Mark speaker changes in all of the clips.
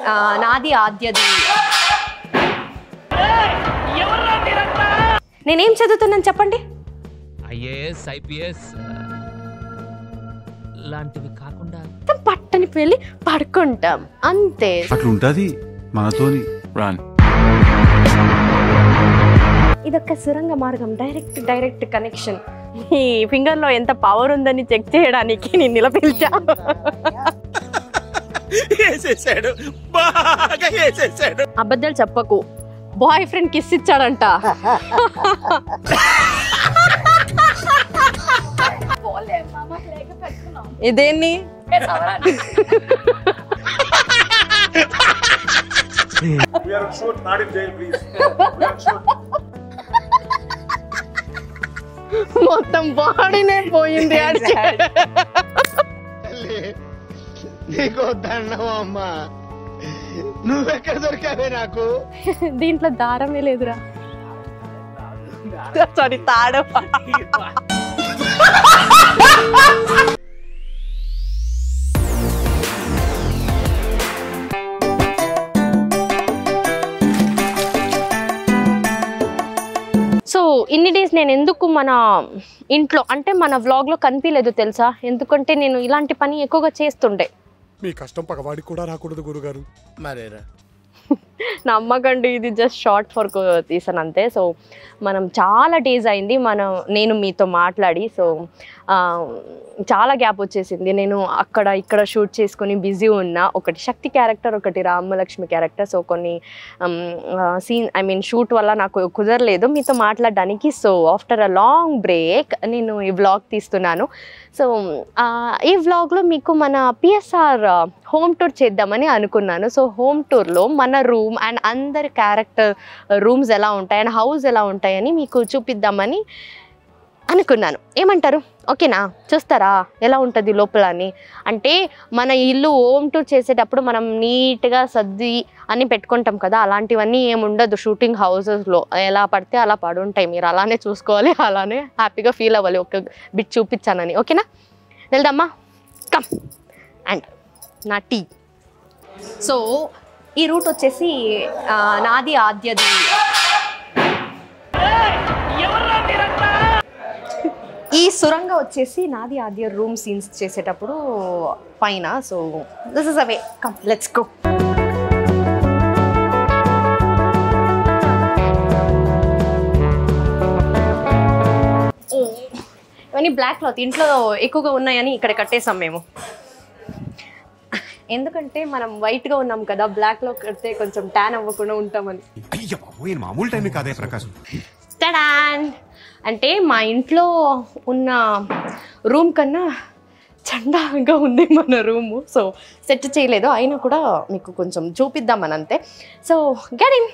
Speaker 1: ఆ, నాది ఆద్యది నేనేం చదువుతున్నాను చెప్పండి
Speaker 2: ఐఏఎస్ ఐపీఎస్ లాంటివి కాకుండా
Speaker 1: మొత్తం పట్టని వెళ్ళి పడుకుంటాం అంతే
Speaker 3: అట్లుంటది మనతోని
Speaker 4: Run.
Speaker 1: ఇదొక సురంగ మార్గం డైరెక్ట్ డైరెక్ట్ కనెక్షన్ ఈ ఫింగర్ లో ఎంత పవర్ ఉందని చెక్ చేయడానికి నేను నిలపిల్చా
Speaker 5: వేసేసాడు బాగా వేసేసాడు
Speaker 1: అబద్ధాలు చెప్పకు బాయ్ ఫ్రెండ్ కిస్ ఇచ్చాడంట ఇదేన్ని మొత్తం బాడీనే పోయింది
Speaker 6: నీకు దండం అమ్మా నువ్వెక్కడ దొరికావే నాకు
Speaker 1: దీంట్లో దారమే లేదురా సారీ తాడం సో ఇన్ని డేస్ నేను ఎందుకు మన ఇంట్లో అంటే మన వ్లాగ్లో కనిపించలేదు తెలుసా ఎందుకంటే నేను ఇలాంటి పని ఎక్కువగా చేస్తుండే
Speaker 7: మీ కష్టం పగవాడికి కూడా రాకూడదు గురుగారు
Speaker 6: మరేరా
Speaker 1: నమ్మకండి ఇది జస్ట్ షార్ట్ ఫర్ తీసాను అంతే సో మనం చాలా డేస్ అయింది మనం నేను మీతో మాట్లాడి సో ఆ, చాలా గ్యాప్ వచ్చేసింది నేను అక్కడ ఇక్కడ షూట్ చేసుకొని బిజీ ఉన్నా ఒకటి శక్తి క్యారెక్టర్ ఒకటి రామలక్ష్మి క్యారెక్టర్ సో కొన్ని సీన్ ఐ మీన్ షూట్ వల్ల నాకు కుదరలేదు మీతో మాట్లాడడానికి so after a long break నేను ఈ వ్లాగ్ తీస్తున్నాను సో ఆ, ఈ వ్లాగ్లో మీకు మన పిఎస్ఆర్ హోమ్ టూర్ చేద్దామని అనుకున్నాను సో హోమ్ టూర్లో మన రూమ్ అండ్ అందరి క్యారెక్టర్ రూమ్స్ ఎలా ఉంటాయి అండ్ హౌస్ ఎలా ఉంటాయని మీకు చూపిద్దామని అనుకున్నాను ఏమంటారు ఓకేనా చూస్తారా ఎలా ఉంటుంది లోపల అని అంటే మన ఇల్లు హోమ్ టూర్ చేసేటప్పుడు మనం నీట్గా సర్ది అని పెట్టుకుంటాం కదా అలాంటివన్నీ ఏముండదు షూటింగ్ హౌసెస్లో ఎలా పడితే అలా పడుంటాయి మీరు అలానే చూసుకోవాలి అలానే హ్యాపీగా ఫీల్ అవ్వాలి ఒక బిట్ చూపించానని ఓకేనా వెళ్దామా కమ్ అండ్ నా టీ సో ఈ రూట్ వచ్చేసి ఆ, నాది ఆద్యది ఈ సురంగ వచ్చేసి నాది ఆద్య రూమ్ సీన్స్ చేసేటప్పుడు పైన so this is awesome let's go ఇవన్నీ బ్లాక్ క్లాత్ ఇంట్లో ఎక్కువగా ఉన్నాయని ఇక్కడ కట్టేసాం మేము ఎందుకంటే మనం వైట్గా ఉన్నాం కదా బ్లాక్లో కడితే కొంచెం ట్యాన్ అవ్వకుండా ఉంటామని
Speaker 3: అయ్య బాబోయ్ మామూలు టైం కాదే ప్రకాశం
Speaker 1: టడాన్ అంటే మా ఇంట్లో ఉన్న రూమ్ కన్నా చండాలంగా ఉంది మన రూము సో సెట్ చేయలేదు అయినా కూడా మీకు కొంచెం చూపిద్దామని అంతే సో గడిన్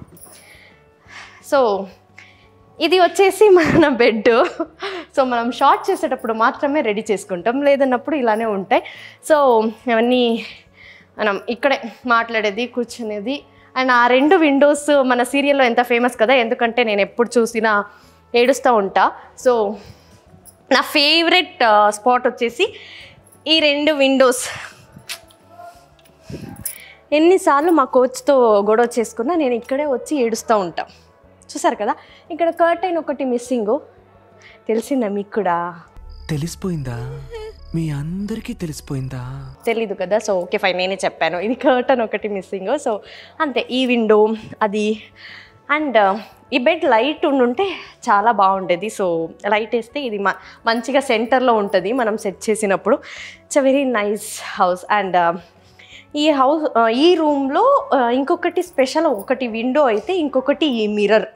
Speaker 1: సో ఇది వచ్చేసి మన బెడ్ సో మనం షార్ట్ చేసేటప్పుడు మాత్రమే రెడీ చేసుకుంటాం లేదన్నప్పుడు ఇలానే ఉంటాయి సో అవన్నీ మనం ఇక్కడే మాట్లాడేది కూర్చునేది అండ్ ఆ రెండు విండోస్ మన సీరియల్లో ఎంత ఫేమస్ కదా ఎందుకంటే నేను ఎప్పుడు చూసినా ఏడుస్తూ ఉంటా సో నా ఫేవరెట్ స్పాట్ వచ్చేసి ఈ రెండు విండోస్ ఎన్నిసార్లు మా కోచ్తో గొడవ చేసుకున్నా నేను ఇక్కడే వచ్చి ఏడుస్తూ ఉంటా చూసారు కదా ఇక్కడ కర్టైన్ ఒకటి మిస్సింగ్ తెలిసిందా మీకు కూడా
Speaker 4: తెలిసిపోయిందా మీ అందరికీ తెలిసిపోయిందా
Speaker 1: తెలీదు కదా సో ఓకే ఫైన్ నేనే చెప్పాను ఇది కర్టన్ ఒకటి మిస్సింగ్ సో అంతే ఈ విండో అది అండ్ ఈ బెడ్ లైట్ ఉండుంటే చాలా బాగుండేది సో లైట్ వేస్తే ఇది మ మంచిగా సెంటర్లో ఉంటుంది మనం సెట్ చేసినప్పుడు it's a very nice house and ఈ హౌస్ ఈ రూమ్లో ఇంకొకటి స్పెషల్ ఒకటి విండో అయితే ఇంకొకటి ఈ మిర్రర్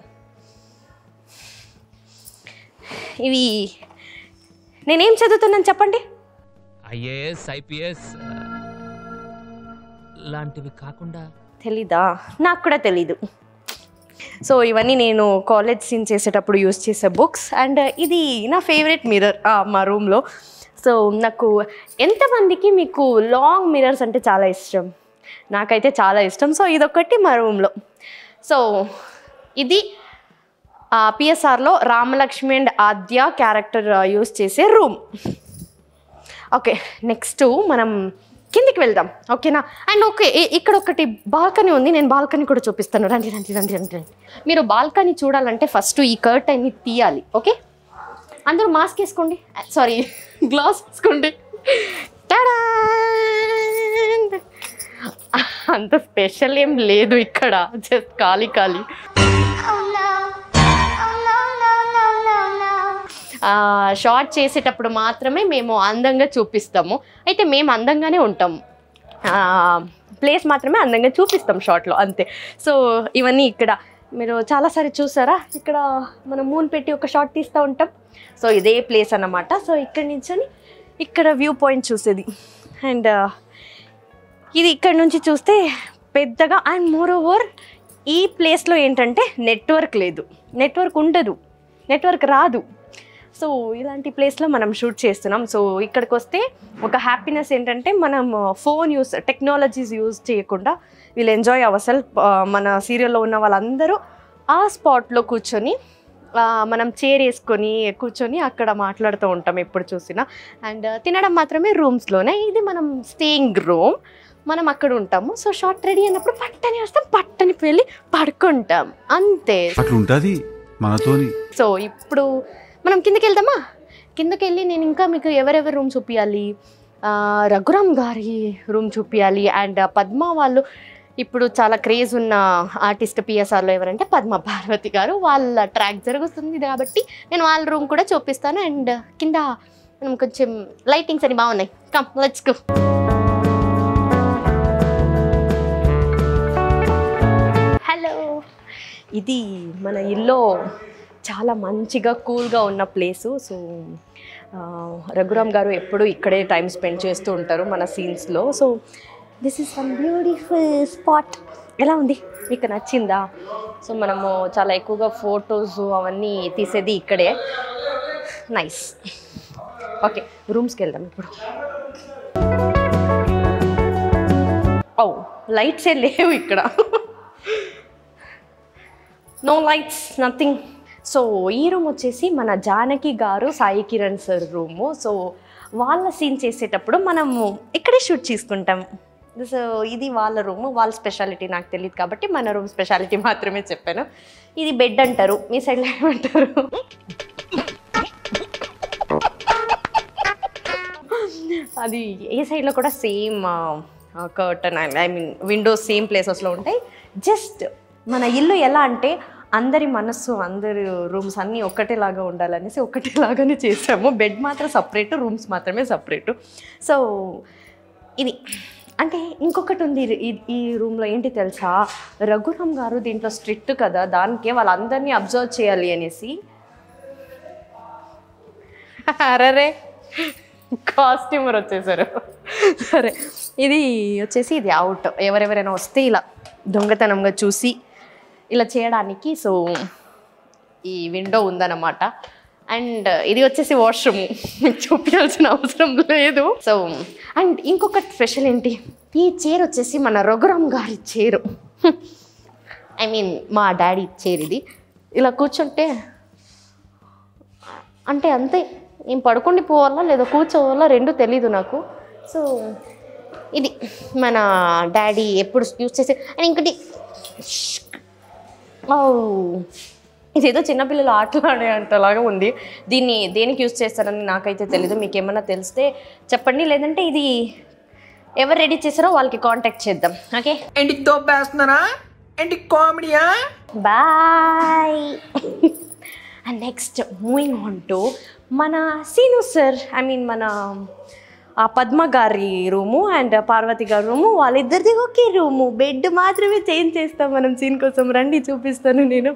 Speaker 1: ఇవి నేనేం చదువుతున్నాను చెప్పండి
Speaker 2: ఐఏఎస్ ఐపీఎస్ లాంటివి కాకుండా
Speaker 1: తెలీదా నాకు కూడా తెలీదు సో ఇవన్నీ నేను కాలేజ్ సీన్ చేసేటప్పుడు యూస్ చేసే బుక్స్ అండ్ ఇది నా ఫేవరెట్ మిర్రర్ మా రూమ్లో సో నాకు ఎంతమందికి మీకు లాంగ్ మిర్రర్స్ అంటే చాలా ఇష్టం నాకైతే చాలా ఇష్టం సో ఇదొకటి మా రూమ్లో సో ఇది పిఎస్ఆర్లో Ramalakshmi and Aadya character use చేసే రూమ్ ఓకే నెక్స్ట్ మనం కిందికి వెళ్దాం ఓకేనా అండ్ ఓకే ఇ- ఇక్కడ ఒకటి బాల్కనీ ఉంది నేను బాల్కనీ కూడా చూపిస్తాను రండి రండి రండి రండి రండి మీరు బాల్కనీ చూడాలంటే ఫస్ట్ ఈ కర్టైన్ని తీయాలి ఓకే అందరూ మాస్క్ వేసుకోండి సారీ గ్లాస్ వేసుకోండి Ta-da! అంత స్పెషల్ ఏం లేదు ఇక్కడ జస్ట్ ఖాళీ ఖాళీ షార్ట్ చేసేటప్పుడు మాత్రమే మేము అందంగా చూపిస్తాము అయితే మేము అందంగానే ఉంటాము ప్లేస్ మాత్రమే అందంగా చూపిస్తాం షార్ట్లో అంతే సో ఇవన్నీ ఇక్కడ మీరు చాలాసారి చూసారా ఇక్కడ మనం మూన్ పెట్టి ఒక షార్ట్ తీస్తూ ఉంటాం సో ఇదే ప్లేస్ అన్నమాట సో ఇక్కడ నించొని ఇక్కడ వ్యూ పాయింట్ చూసేది అండ్ ఇది ఇక్కడ నుంచి చూస్తే పెద్దగా అండ్ మోర్ ఓవర్ ఈ ప్లేస్లో ఏంటంటే నెట్వర్క్ లేదు నెట్వర్క్ ఉండదు నెట్వర్క్ రాదు సో ఇలాంటి ప్లేస్లో మనం షూట్ చేస్తున్నాం సో ఇక్కడికి వస్తే ఒక హ్యాపీనెస్ ఏంటంటే మనం ఫోన్ యూస్ టెక్నాలజీస్ యూజ్ చేయకుండా వీళ్ళు ఎంజాయ్ అవసల్ మన సీరియల్లో ఉన్న వాళ్ళందరూ ఆ స్పాట్లో కూర్చొని ఆ, మనం చైర్ వేసుకొని కూర్చొని అక్కడ మాట్లాడుతూ ఉంటాం ఎప్పుడు చూసినా అండ్ తినడం మాత్రమే రూమ్స్లోనే ఇది మనం స్టేయింగ్ రూమ్ మనం అక్కడ ఉంటాము సో షార్ట్ రెడీ అయినప్పుడు పట్టని వస్తాం పట్టని వెళ్ళి పడుకుంటాం అంతే
Speaker 3: అట్లుంటది మనతోని
Speaker 1: సో ఇప్పుడు మనం కిందకి వెళ్దామా కిందకి వెళ్ళి నేను ఇంకా మీకు ఎవరెవరి రూమ్ చూపించాలి ఆ, రఘురామ్ గారి రూమ్ చూపించాలి అండ్ పద్మ వాళ్ళు ఇప్పుడు చాలా క్రేజ్ ఉన్న ఆర్టిస్ట్ పిఎస్ఆర్లో ఎవరంటే పద్మ పార్వతి గారు వాళ్ళ ట్రాక్ జరుగుతుంది కాబట్టి నేను వాళ్ళ రూమ్ కూడా చూపిస్తాను అండ్ కింద మనం కొంచెం లైటింగ్స్ అని బాగున్నాయి కమ్ లెట్స్ గో హలో ఇది మన ఇల్లు చాలా మంచిగా కూల్గా ఉన్న ప్లేసు సో ఆ, రఘురామ్ గారు ఎప్పుడు ఇక్కడే టైం స్పెండ్ చేస్తూ ఉంటారు మన సీన్స్లో so this is one beautiful spot ఎలా ఉంది మీకు నచ్చిందా సో మనము చాలా ఎక్కువగా ఫొటోస్ అవన్నీ తీసేది ఇక్కడే నైస్ ఓకే రూమ్స్కి వెళ్దాం ఇప్పుడు ఓ లైట్సే లేవు ఇక్కడ నో లైట్స్ నథింగ్ సో ఈ రూమ్ వచ్చేసి మన జానకి గారు Sai Kiran sir room so వాళ్ళ సీన్ చేసేటప్పుడు మనము ఇక్కడే షూట్ చేసుకుంటాం సో ఇది వాళ్ళ రూము వాళ్ళ స్పెషాలిటీ నాకు తెలియదు కాబట్టి మన రూమ్ స్పెషాలిటీ మాత్రమే చెప్పాను ఇది బెడ్ అంటారు మీ సైడ్లో ఏమంటారు అది ఏ సైడ్లో కూడా same curtain I mean windows same ప్లేసెస్లో ఉంటాయి జస్ట్ మన ఇల్లు ఎలా అంటే అందరి మనస్సు అందరి రూమ్స్ అన్నీ ఒకటేలాగా ఉండాలనేసి ఒకటేలాగానే చేసాము బెడ్ మాత్రం సపరేట్ రూమ్స్ మాత్రమే సపరేటు సో ఇది అంటే ఇంకొకటి ఉంది ఈ- ఈ రూమ్లో ఏంటి తెలుసా రఘురామ్ గారు దీంట్లో స్ట్రిక్ట్ కదా దానికే వాళ్ళందరినీ అబ్జర్వ్ చేయాలి అనేసి అరరే కాస్ట్యూమర్ వచ్చేసారు సరే ఇది వచ్చేసి ఇది అవుట్ ఎవరెవరైనా వస్తే ఇలా దొంగతనంగా చూసి ఇలా చేయడానికి సో ఈ విండో ఉందన్నమాట అండ్ ఇది వచ్చేసి వాష్రూమ్ మీకు చూపించాల్సిన అవసరం లేదు సో అండ్ ఇంకొక స్పెషల్ ఏంటి ఈ చైర్ వచ్చేసి మన రఘురామ్ గారి చైరు ఐ మీన్ మా డాడీ చైర్ ఇది ఇలా కూర్చుంటే అంటే అంతే ఏం పడుకుండి పోవాలా లేదా కూర్చోవాలా రెండు తెలీదు నాకు సో ఇది మన డాడీ ఎప్పుడు యూజ్ చేసే అండ్ ఇంకోటి ఓ ఇదేదో చిన్నపిల్లలు ఆటలాడే అంతలాగా ఉంది దీన్ని దేనికి యూజ్ చేస్తారని నాకైతే తెలీదు మీకు ఏమన్నా తెలిస్తే చెప్పండి లేదంటే ఇది ఎవరు రెడీ చేశారో వాళ్ళకి కాంటాక్ట్ చేద్దాం ఓకే
Speaker 5: ఏంటి తోపేస్తున్నారా ఏంటి కామెడీయా
Speaker 1: boy and next moving on to మన సీను సార్ ఐ మీన్ మన ఆ పద్మ గారి రూము అండ్ పార్వతి గారి రూము వాళ్ళిద్దరిది ఒకే రూము బెడ్ మాత్రమే చేంజ్ చేస్తాం మనం సీన్ కోసం రండి చూపిస్తాను నేను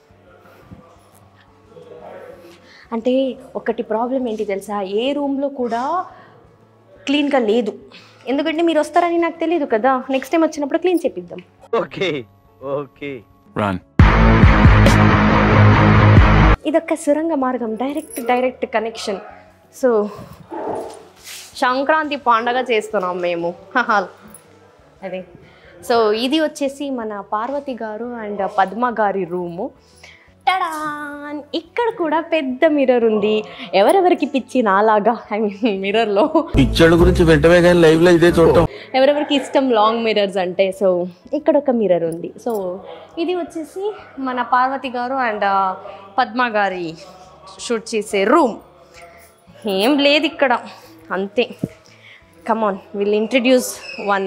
Speaker 1: అంటే ఒకటి ప్రాబ్లం ఏంటి తెలుసా ఏ రూమ్లో కూడా క్లీన్గా లేదు ఎందుకంటే మీరు వస్తారని నాకు తెలియదు కదా నెక్స్ట్ టైం వచ్చినప్పుడు క్లీన్ చేపిద్దాం
Speaker 6: ఓకే ఓకే
Speaker 3: రాన్
Speaker 1: ఇదొక సురంగ మార్గం direct direct connection so Sankranti పండగ చేస్తున్నాం మేము హహ. అది సో ఇది వచ్చేసి మన పార్వతి గారు అండ్ పద్మ గారి రూము టడాన్! ఇక్కడ కూడా పెద్ద మిర్రర్ ఉంది ఎవరెవరికి పిచ్చి నాలాగా ఐ మీన్ మిర్రర్లో
Speaker 8: పిక్చర్ల గురించి వెంటనే కానీ లైవ్ లో ఇదే చూడటం
Speaker 1: ఎవరెవరికి ఇష్టం లాంగ్ మిర్రర్స్ అంటే సో ఇక్కడ ఒక మిర్రర్ ఉంది సో ఇది వచ్చేసి మన పార్వతి గారు అండ్ పద్మ గారి షూట్ చేసే రూమ్ ఏం లేదు ఇక్కడ అంతే కమాన్ విల్ ఇంట్రడ్యూస్ వన్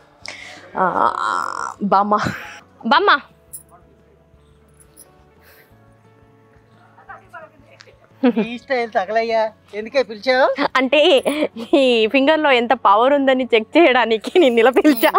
Speaker 1: బామ్మ బామ్మ
Speaker 9: ఈ స్టైల్ తగలయ్యా ఎందుకే పిలిచావు
Speaker 1: అంటే ఈ ఫింగర్లో ఎంత పవర్ ఉందని చెక్ చేయడానికి నేను నిలపిల్చా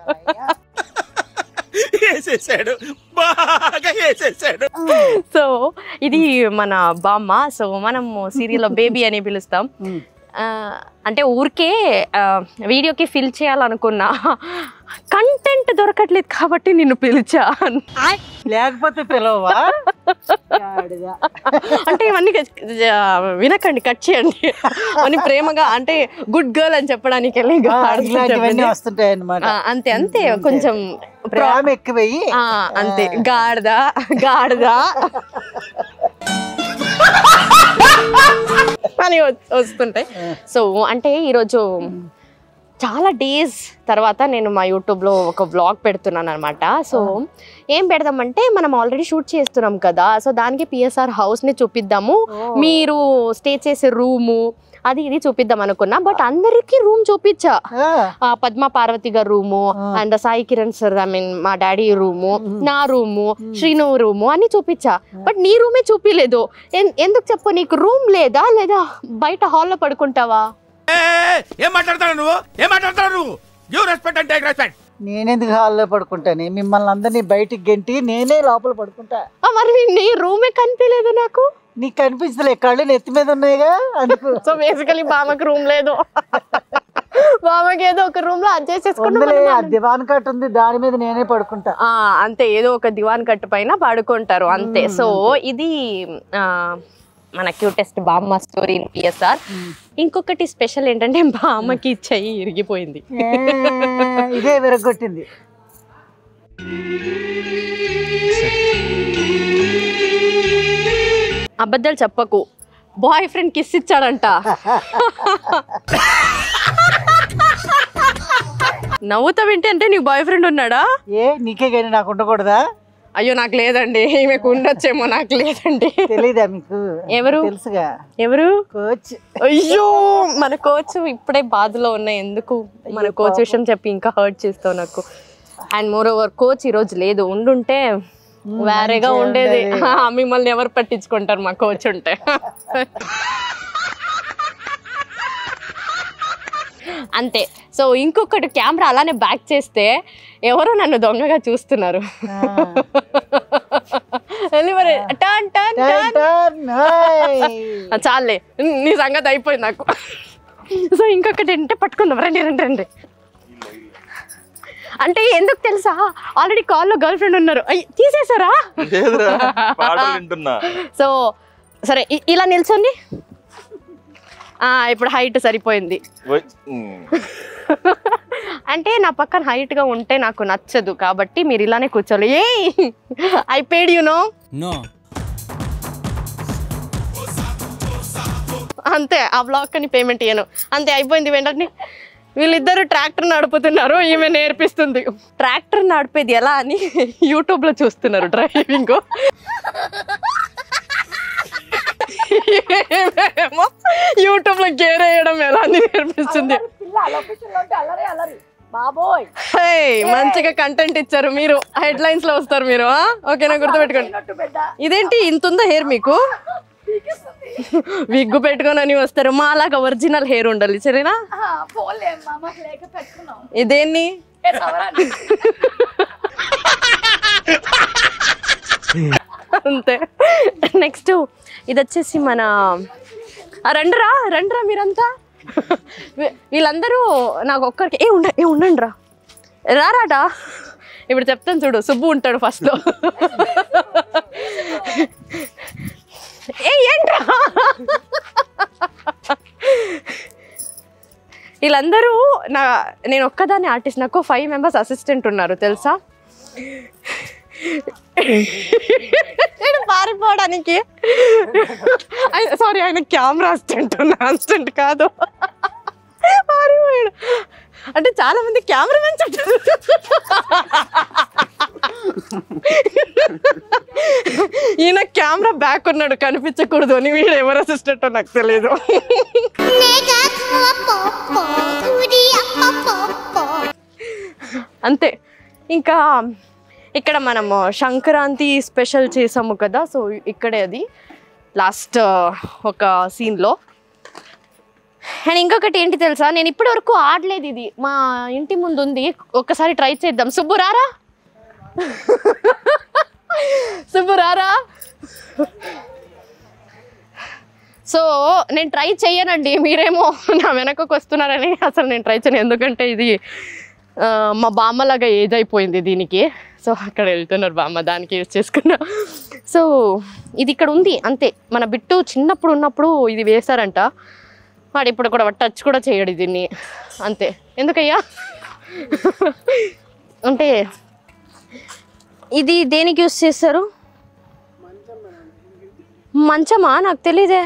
Speaker 8: వేసేసాడు బాగా వేసేసాడు
Speaker 1: సో ఇది మన బామ్మ సో మనము సీరియల్లో బేబీ అని పిలుస్తాం ఆ, అంటే ఊరికే ఆ, వీడియోకి ఫిల్ చేయాలనుకున్నా కంటెంట్ దొరకట్లేదు కాబట్టి నిన్ను పిలిచా
Speaker 9: లేకపోతే పిలవవా గాడిద.
Speaker 1: అంటే ఇవన్నీ ఆ, వినకండి కట్ చేయండి అని ప్రేమగా అంటే గుడ్ గర్ల్ అని చెప్పడానికి వెళ్ళి
Speaker 9: ఆ,
Speaker 1: గాడిద
Speaker 9: ఇలాంటివన్నీ
Speaker 1: చెప్పింది.
Speaker 9: వస్తుంటాయి అన్నమాట
Speaker 1: ఆ, అంతే అంతే కొంచెం
Speaker 9: ప్రేమ ఎక్కువయ్యి
Speaker 1: ఆ, అంతే గాడిద గాడిద అని వ- వస్తుంటాయి సో అంటే ఈరోజు చాలా డేస్ తర్వాత నేను మా యూట్యూబ్లో ఒక వ్లాగ్ పెడుతున్నాను అనమాట సో ఏం పెడదామంటే మనం ఆల్రెడీ షూట్ చేస్తున్నాం కదా సో దానికి పిఎస్ఆర్ హౌస్ని చూపిద్దాము మీరు స్టే చేసే రూము అది ఇది చూపిద్దాం అనుకున్నా బట్ అందరికీ రూమ్ చూపించా
Speaker 9: ఆ,
Speaker 1: ఆ పద్మ పార్వతి గారి room and Sai Kiran sir I mean మా డాడీ రూము నా రూము శ్రీను రూము అన్ని చూపించా బట్ నీ రూమే చూపిలేదు ఎన్- ఎందుకు చెప్పు నీకు రూమ్ లేదా లేదా బయట హాల్లో పడుకుంటావా
Speaker 8: ఏం మాట్లాడతాడు నువ్వు ఏం మాట్లాడతాడు నువ్వు give respect and take respect
Speaker 9: నేనెందుకు హాల్లో పడుకుంటాను మిమ్మల్ని అందరినీ బయటికి గెంటి నేనే లోపల పడుకుంటా
Speaker 1: ఆ, మరి నీ- నీ రూమే కనిపించలేదు నాకు
Speaker 9: నీకు కనిపించలే కళ్ళు నెత్తి మీద ఉన్నాయిగా అందుకు
Speaker 1: సో బేసికలీ బామకి రూమ్ లేదు బామకి ఏదో ఒక రూమ్ లో అడ్జస్ట్
Speaker 9: ఉందిలే ఆ
Speaker 1: చేసుకుంటాం
Speaker 9: దివాన్ కట్ ఉంది దాని మీద నేనే పడుకుంటా
Speaker 1: ఆ, అంతే ఏదో ఒక దివాన్ కట్టు పైన పడుకుంటారు అంతే సో ఇది ఆ, మన క్యూటెస్ట్ బామ్మ స్టోరీ ఇన్ పిఎస్ఆర్ ఇంకొకటి స్పెషల్ ఏంటంటే బామ్మకి చెయ్యి ఇరిగిపోయింది
Speaker 9: ఏ, ఇదే విరగొట్టింది
Speaker 1: అబద్ధాలు చెప్పకు బాయ్ ఫ్రెండ్ కిస్ ఇచ్చాడంట నవ్వుతా వింటే అంటే నీకు బాయ్ ఫ్రెండ్ ఉన్నాడా
Speaker 9: ఏ నీకే కానీ నాకు ఉండకూడదా
Speaker 1: అయ్యో నాకు లేదండి ఈమెకు ఉండొచ్చేమో నాకు లేదండి
Speaker 9: తెలీదా మీకు
Speaker 1: ఎవరు?
Speaker 9: తెలుసుగా
Speaker 1: ఎవరు
Speaker 9: కోచ్
Speaker 1: అయ్యో మన కోచ్ ఇప్పుడే బాధలో ఉన్నాయి ఎందుకు మన కోచ్ విషయం చెప్పి ఇంకా హర్ట్ చేస్తావు నాకు అండ్ మోర్ ఓవర్ కోచ్ ఈరోజు లేదు ఉండుంటే వేరేగా
Speaker 9: మంచిగా
Speaker 1: ఉండేది
Speaker 9: ఉండేది.
Speaker 1: ఆ, మిమ్మల్ని ఎవరు పట్టించుకుంటారు మా కోచ్ ఉంటే అంతే సో ఇంకొకటి కెమెరా అలానే బ్యాక్ చేస్తే ఎవరో నన్ను దొంగగా చూస్తున్నారు వెళ్ళి మరి టర్న్ టర్న్ టర్న్ ఆ, చాలే నీ సంగతి అయిపోయింది నాకు సో ఇంకొకటి ఏంటంటే పట్టుకుందాం రండి రండి రండి అంటే ఎందుకు తెలుసా ఆల్రెడీ కాల్లో గర్ల్ ఫ్రెండ్ ఉన్నారు అయ్యి తీసేసారా
Speaker 8: పాటలు వింటున్నా
Speaker 1: సో సరే ఇ- ఇలా నిల్చోండి ఆ, ఇప్పుడు హైట్ సరిపోయింది అంటే నా పక్కన height గా ఉంటే నాకు నచ్చదు కాబట్టి మీరు ఇలానే కూర్చోవాలి a iPad you know
Speaker 2: no
Speaker 1: అంతే ఆ బ్లాక్ అని పేమెంట్ ఇయ్యను అంతే అయిపోయింది వెంటనే వీళ్ళిద్దరు ట్రాక్టర్ నడుపుతున్నారు ఈమె నేర్పిస్తుంది ట్రాక్టర్ నడిపేది ఎలా అని యూట్యూబ్ లో చూస్తున్నారు డ్రైవింగ్ ఏమో యూట్యూబ్ లో గేర్ వేయడం ఎలా అని నేర్పిస్తుంది హే, మంచిగా కంటెంట్ ఇచ్చారు మీరు హెడ్ లైన్స్ లో వస్తారు మీరు ఆ? ఓకేనా గుర్తుపెట్టుకోండి ఇదేంటి ఇంత ఉందా హెయిర్ మీకు విగ్గు పెట్టుకొని అని వస్తారు మా అలాగా ఒరిజినల్ హెయిర్ ఉండాలి సరేనా ఇదేన్ని అంతే నెక్స్ట్ ఇది వచ్చేసి మన ఆ, రండిరా రండిరా మీరంతా వీ- వీళ్ళందరూ నాకు ఒక్కరికి ఏ ఉండ ఏ ఉండండి రా రారాటా ఇప్పుడు చెప్తాను చూడు సుబ్బు ఉంటాడు ఫస్ట్లో ఏ ఏంట్రా వీళ్ళందరూ నా నేను ఒక్కదాన్ని ఆర్టిస్ట్ నాకు ఫైవ్ మెంబర్స్ అసిస్టెంట్ ఉన్నారు తెలుసా నేను పారిపోవడానికి సారీ ఆయన కెమెరా అసిస్టెంట్ నా అసిస్టెంట్ కాదు పారిపోయాడు అంటే చాలా మంది కెమెరామెన్ చుట్టారు ఈయన కెమెరా బ్యాక్ ఉన్నాడు కనిపించకూడదు అని వీడు ఎవరు అసిస్టెంట్ నాకు తెలియదు అంతే ఇంకా ఇక్కడ మనము సంక్రాంతి స్పెషల్ చేసాము కదా సో ఇక్కడే అది లాస్ట్ ఒక సీన్లో అండ్ ఇంకొకటి ఏంటి తెలుసా నేను ఇప్పటి వరకు ఆడలేదు ఇది మా ఇంటి ముందు ఉంది ఒక్కసారి ట్రై చేద్దాం సుబ్బు రారా సుబ్బు రారా సో నేను ట్రై చేయనండి మీరేమో నా వెనకకు వస్తున్నారని అసలు నేను ట్రై చేయను ఎందుకంటే ఇది ఆ, మా బామ్మలాగా ఏజ్ అయిపోయింది దీనికి సో అక్కడ వెళ్తున్నారు బామ్మ దానికి యూజ్ చేసుకున్నా సో ఇది ఇక్కడ ఉంది అంతే మన బిట్టు చిన్నప్పుడు ఉన్నప్పుడు ఇది వేశారంట వాడు ఇప్పుడు కూడా టచ్ కూడా చేయడు దీన్ని అంతే ఎందుకయ్యా అంటే ఇది దేనికి యూస్ చేస్తారు మంచమా నాకు తెలీదే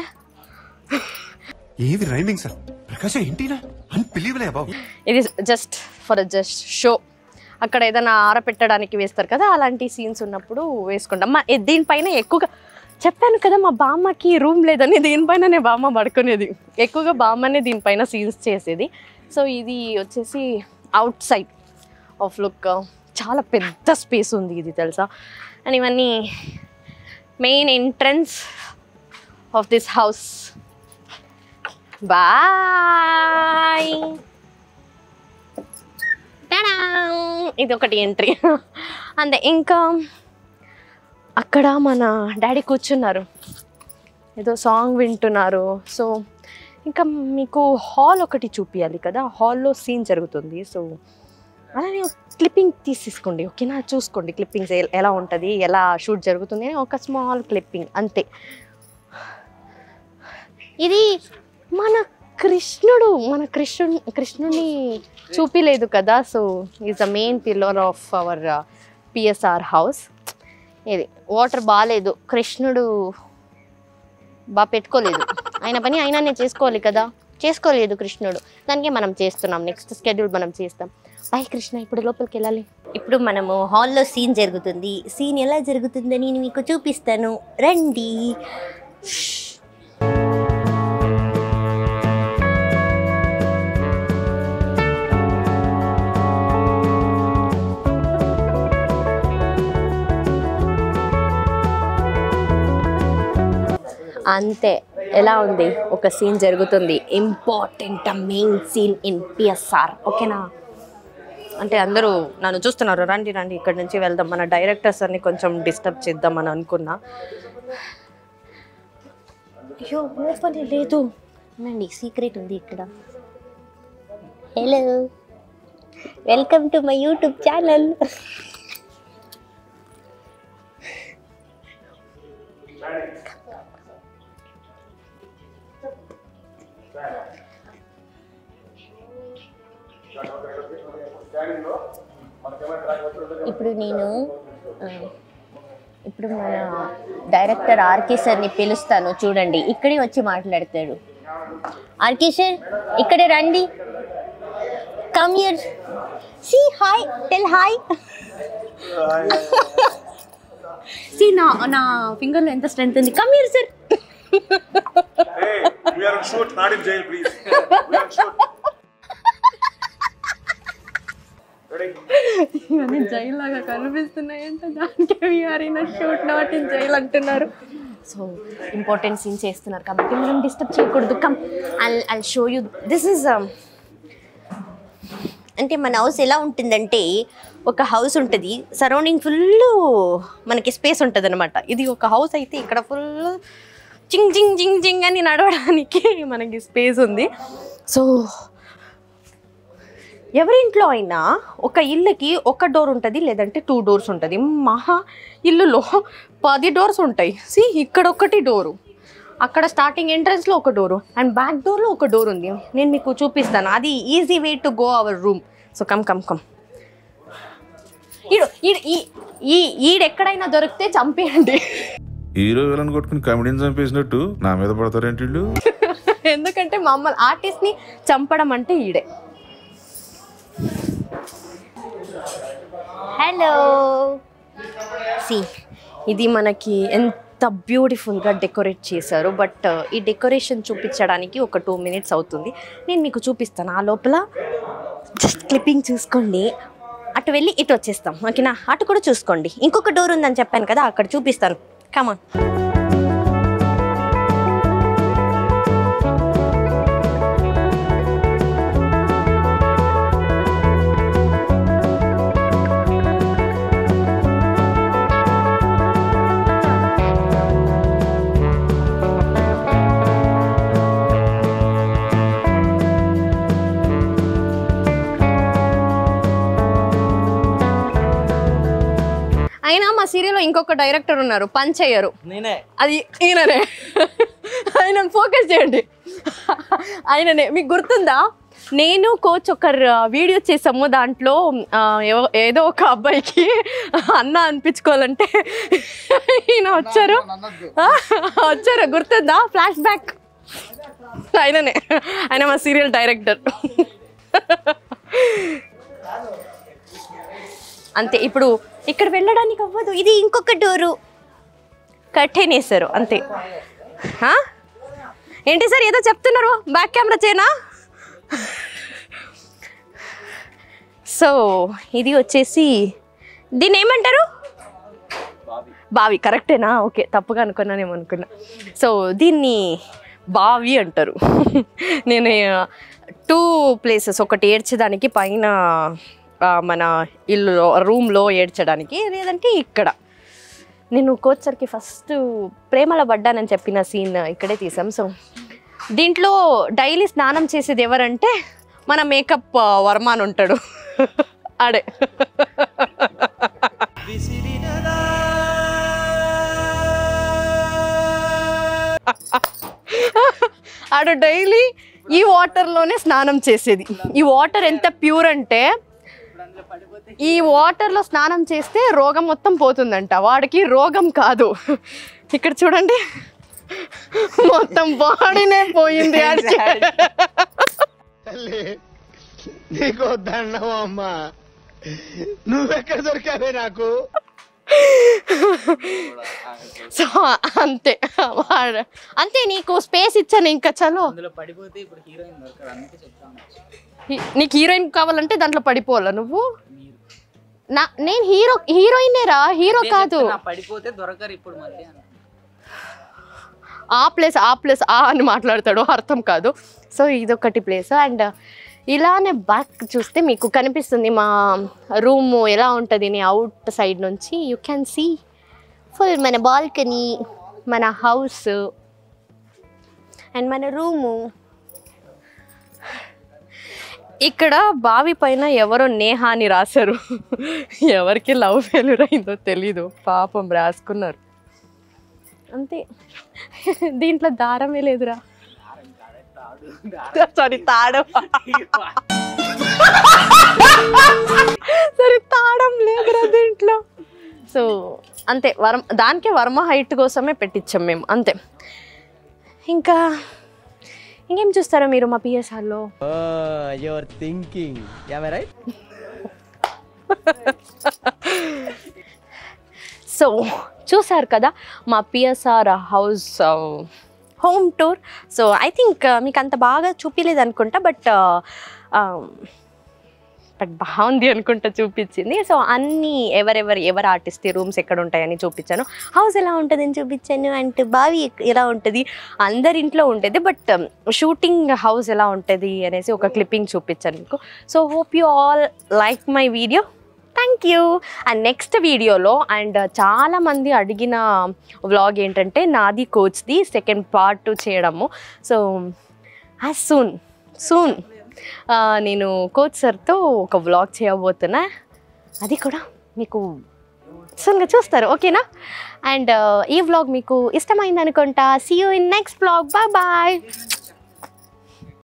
Speaker 7: ఏది రైమింగ్ సార్ ప్రకాశం ఏంటినా అన్బిలీవలే బాబు
Speaker 1: ఇది జస్ట్ ఫర్ జస్ట్ షో అక్కడ ఏదైనా ఆరపెట్టడానికి వేస్తారు కదా అలాంటి సీన్స్ ఉన్నప్పుడు వేసుకుంటాం మా ఏ- దీనిపైన ఎక్కువగా చెప్పాను కదా మా బామ్మకి రూమ్ లేదని దీనిపైననే బామ్మ పడుకునేది ఎక్కువగా బామ్మనే దీనిపైన సీన్స్ చేసేది సో ఇది వచ్చేసి అవుట్ సైడ్ ఆఫ్ లుక్ చాలా పెద్ద స్పేస్ ఉంది ఇది తెలుసా అండ్ ఇవన్నీ main entrance of this house boy ఇది ఒకటి ఎంట్రీ అంతే ఇంకా అక్కడ మన డాడీ కూర్చున్నారు ఏదో సాంగ్ వింటున్నారు సో ఇంకా మీకు హాల్ ఒకటి చూపించాలి కదా హాల్లో సీన్ జరుగుతుంది సో అలానే క్లిప్పింగ్ తీసేసుకోండి ఓకేనా చూసుకోండి క్లిప్పింగ్స్ ఎలా ఉంటుంది ఎలా షూట్ జరుగుతుంది అని ఒక స్మాల్ క్లిప్పింగ్ అంతే ఇది మన కృష్ణుడు మన కృష్ణుడు కృష్ణుని చూపిలేదు కదా so is the main pillar of our PSR house ఇది వాటర్ బాగాలేదు కృష్ణుడు బాగా పెట్టుకోలేదు ఆయన పని ఆయననే చేసుకోవాలి కదా చేసుకోలేదు కృష్ణుడు దానికే మనం చేస్తున్నాం నెక్స్ట్ స్కెడ్యూల్ మనం చేస్తాం బాయ్ కృష్ణ ఇప్పుడు లోపలికి వెళ్ళాలి
Speaker 10: ఇప్పుడు మనము హాల్లో సీన్ జరుగుతుంది సీన్ ఎలా జరుగుతుందని నేను మీకు చూపిస్తాను రండి
Speaker 1: అంతే ఎలా ఉంది ఒక సీన్ జరుగుతుంది important main scene in PSR ఓకేనా అంటే అందరూ నన్ను చూస్తున్నారు రండి రండి ఇక్కడ నుంచి వెళ్దాం మన డైరెక్టర్స్ అన్ని కొంచెం డిస్టర్బ్ చేద్దామని అనుకున్నా అయ్యో ఓపెన్ లేదు
Speaker 10: అవునండి సీక్రెట్ ఉంది ఇక్కడ hello welcome to my YouTube channel ఇప్పుడు నేను ఆ, ఇప్పుడు మన డైరెక్టర్ ఆర్కే సార్ని పిలుస్తాను చూడండి ఇక్కడే వచ్చి మాట్లాడతాడు ఆర్కే సార్ ఇక్కడ రండి come here see hi tell hi
Speaker 1: see నా నా ఫింగర్లో ఎంత స్ట్రెంత్ ఉంది కమ్ హియర్ సార్ ఇవన్నీ జైల్ లాగా కనిపిస్తున్నాయంటే దానికి we're in shoot not in jail అంటున్నారు సో ఇంపార్టెంట్ సీన్ చేస్తున్నారు కాబట్టి మనం డిస్టర్బ్ చేయకూడదు come I I show you this is
Speaker 10: అంటే మన హౌస్ ఎలా ఉంటుందంటే
Speaker 1: ఒక హౌస్ ఉంటుంది సరౌండింగ్ ఫుల్ మనకి స్పేస్ ఉంటుంది అనమాట ఇది ఒక హౌస్ అయితే ఇక్కడ ఫుల్ చింగ్ చింగ్ చింగ్ చింగ్ అని నడవడానికి మనకి స్పేస్ ఉంది సో ఎవరింట్లో అయినా ఒక ఇల్లుకి ఒక డోర్ ఉంటుంది లేదంటే టూ డోర్స్ ఉంటుంది మహా ఇల్లులో పది డోర్స్ ఉంటాయి సి ఇక్కడ ఒకటి డోరు అక్కడ స్టార్టింగ్ ఎంట్రన్స్లో ఒక డోరు అండ్ బ్యాక్ డోర్లో ఒక డోర్ ఉంది నేను మీకు చూపిస్తాను అది easy way to go our room so come come come ఈడు ఈడు ఈ ఈ ఈడెక్కడైనా దొరికితే చంపేయండి
Speaker 3: హీరో విలన్ కొట్టుకుని కమెడీని చంపేసినట్టు నా మీద పడతారేంటి వీళ్ళు
Speaker 1: ఎందుకంటే మమ్మల్ని ఆర్టిస్ట్ని చంపడం అంటే ఈడే
Speaker 10: హలో
Speaker 1: సి ఇది మనకి ఎంత బ్యూటిఫుల్గా డెకరేట్ చేశారు బట్ ఈ డెకరేషన్ చూపించడానికి ఒక టూ మినిట్స్ అవుతుంది నేను మీకు చూపిస్తాను ఆ లోపల జస్ట్ క్లిప్పింగ్ చూసుకోండి అటు వెళ్ళి ఇటు వచ్చేస్తాం ఓకేనా అటు కూడా చూసుకోండి ఇంకొక డోర్ ఉందని చెప్పాను కదా అక్కడ చూపిస్తాను కమా అయినా మా సీరియల్లో ఇంకొక డైరెక్టర్ ఉన్నారు పని చెయ్యరు
Speaker 9: నేనే
Speaker 1: అది ఈయననే ఆయన ఫోకస్ చేయండి ఆయననే మీకు గుర్తుందా నేను కోచ్ ఒక ర- వీడియో చేసాము దాంట్లో ఆ, ఎవ- ఏదో ఒక అబ్బాయికి అన్న అనిపించుకోవాలంటే ఈయన వచ్చారు ఆ, వచ్చారు గుర్తుందా ఫ్లాష్ బ్యాక్ ఆయననే ఆయన మా సీరియల్ డైరెక్టర్ అంతే ఇప్పుడు ఇక్కడ వెళ్ళడానికి అవ్వదు ఇది ఇంకొక డోరు కట్టేన్ వేశారు అంతే ఆ? ఏంటి సార్ ఏదో చెప్తున్నారు బ్యాక్ కెమెరా చేయనా సో ఇది వచ్చేసి దీన్ని ఏమంటారు బావి కరెక్టేనా ఓకే తప్పుగా అనుకున్నానేమో అనుకున్నా సో దీన్ని బావి అంటారు నేను టూ ప్లేసెస్ ఒకటి ఏడ్చడానికి పైన ఆ, మన ఇల్లు రూమ్లో ఏడ్చడానికి లేదంటే ఇక్కడ నేను కోచ్ సార్కి ఫస్ట్ ప్రేమలో పడ్డానని చెప్పిన సీన్ ఇక్కడే తీసాం సో దీంట్లో డైలీ స్నానం చేసేది ఎవరంటే మన మేకప్ వర్మాన్ ఉంటాడు ఆడే ఆడు డైలీ ఈ వాటర్లోనే స్నానం చేసేది ఈ వాటర్ ఎంత ప్యూర్ అంటే ఈ వాటర్లో స్నానం చేస్తే రోగం మొత్తం పోతుందంట వాడికి రోగం కాదు ఇక్కడ చూడండి మొత్తం బాడీనే పోయింది ఆడికి.
Speaker 6: నీకు దండం అమ్మా నువ్వెక్కడ దొరికావే నాకు
Speaker 1: సో అంతే వాడు అంతే నీకు స్పేస్ ఇచ్చాను ఇంకా చలో
Speaker 9: పడిపోతే ఇప్పుడు హీరోయిన్ దొరకదు అందుకే చెప్తాను
Speaker 1: హీ- నీకు హీరోయిన్ కావాలంటే దాంట్లో పడిపోవాలా నువ్వు నా నేను హీరో హీరోయినేరా హీరో కాదు
Speaker 9: పడిపోతే దొరకరు ఇప్పుడు మళ్ళీ
Speaker 1: ఆ ప్లేస్ ఆ ప్లేస్ ఆ అని మాట్లాడతాడు అర్థం కాదు సో ఇదొకటి ప్లేస్ అండ్ ఇలానే బ్యాక్ చూస్తే మీకు కనిపిస్తుంది మా రూమ్ ఎలా ఉంటుంది అవుట్ సైడ్ నుంచి యూ క్యాన్ సీ ఫుల్ మన బాల్కనీ మన హౌస్ అండ్ మన రూము ఇక్కడ బావి పైన ఎవరో నేహా అని రాశారు ఎవరికి లవ్ ఫెయిల్యూర్ అయిందో తెలీదు పాపం రాసుకున్నారు అంతే దీంట్లో దారమే లేదురా సారీ తాడం సరే తాడం లేదురా దీంట్లో సో అంతే వర్మ దానికే వర్మ హైట్ కోసమే పెట్టించాం మేము అంతే ఇంకా ఇంకేం చూస్తారో మీరు మా పిఎస్ఆర్లో
Speaker 6: యువర్ థింకింగ్ రైట్
Speaker 1: సో చూసారు కదా మా PSR house home tour so I think మీకు అంత బాగా చూపించలేదు అనుకుంటా బట్ బట్ బాగుంది అనుకుంటా చూపించింది సో అన్ని ఎవరెవరు ఎవరు ఆర్టిస్ట్ రూమ్స్ ఎక్కడ ఉంటాయని చూపించాను హౌస్ ఎలా ఉంటుందని చూపించాను అండ్ బావి ఎక్- ఎలా ఉంటుంది అందరి ఇంట్లో ఉంటుంది బట్ షూటింగ్ హౌస్ ఎలా ఉంటుంది అనేసి ఒక క్లిప్పింగ్ చూపించాను మీకు so hope you all like my video thank you and next వీడియోలో అండ్ చాలామంది అడిగిన వ్లాగ్ ఏంటంటే నాది కోచ్ది సెకండ్ పార్ట్ చేయడము సో యాజ్ సూన్ సూన్ నేను కోచ్ సార్తో ఒక వ్లాగ్ చేయబోతున్నా అది కూడా మీకు సూన్గా చూస్తారు ఓకేనా అండ్ ఈ వ్లాగ్ మీకు ఇష్టమైంది అనుకుంటా see you in next vlog bye bye